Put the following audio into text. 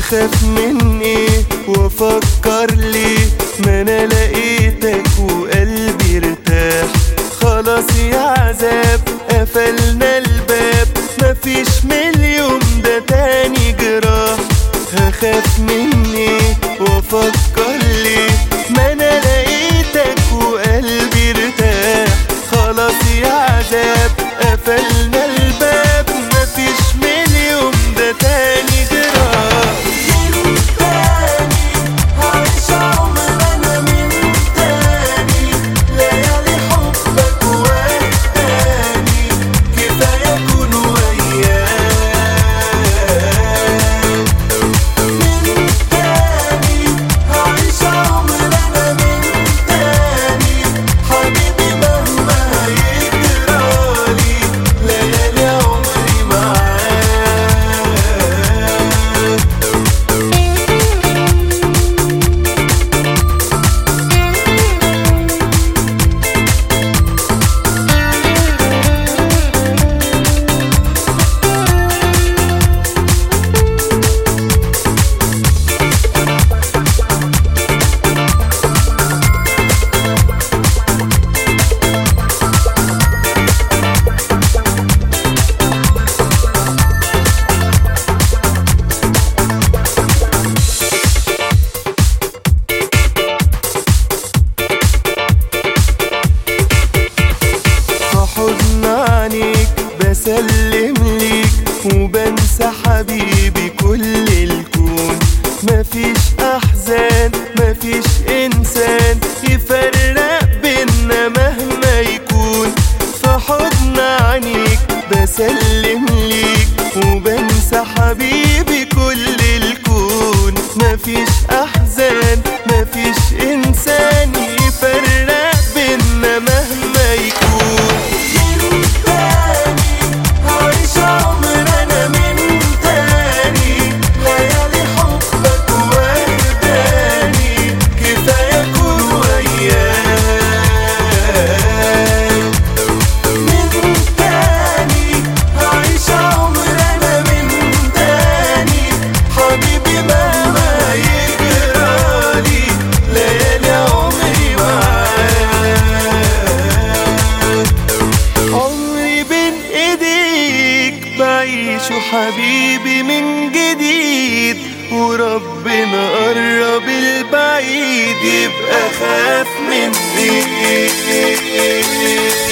هخاف مني وافكر لي ما انا لقيتك وقلبي ارتاح خلاص يا عذاب قفلنا الباب مفيش من اليوم ده تاني جراح هخاف مني وافكر لي ما انا لقيتك وقلبي ارتاح خلاص يا عذاب قفلنا الباب مفيش من اليوم ده تاني جراح من تاني هعيش عمر انا من تاني ليالي حبك وحداني كفايه اكون وياك من تاني هعيش عمر انا من تاني حبيبي مهما هيجرالي ليالي عمري معاك في حضن عينيك بسلم ليك وبنسى حبيبي كل الكون مفيش احزان مفيش انسان يفرق بينا مهما يكون في حضن عينيك بسلم ليك وبنسى حبيبي كل الكون مفيش احزان مفيش انسان يفرق بينا مهما يكون من تاني هعيش عمر انا من تاني ليالي حبك وحداني كفايه اكون وياك من تاني هعيش عمر انا من تاني حبيبي مهما يجرالي ليالي عمري معاك عمري بين ايديك بعيشه حبيبي من جديد وربنا قرب البعيد يبقى خاف مني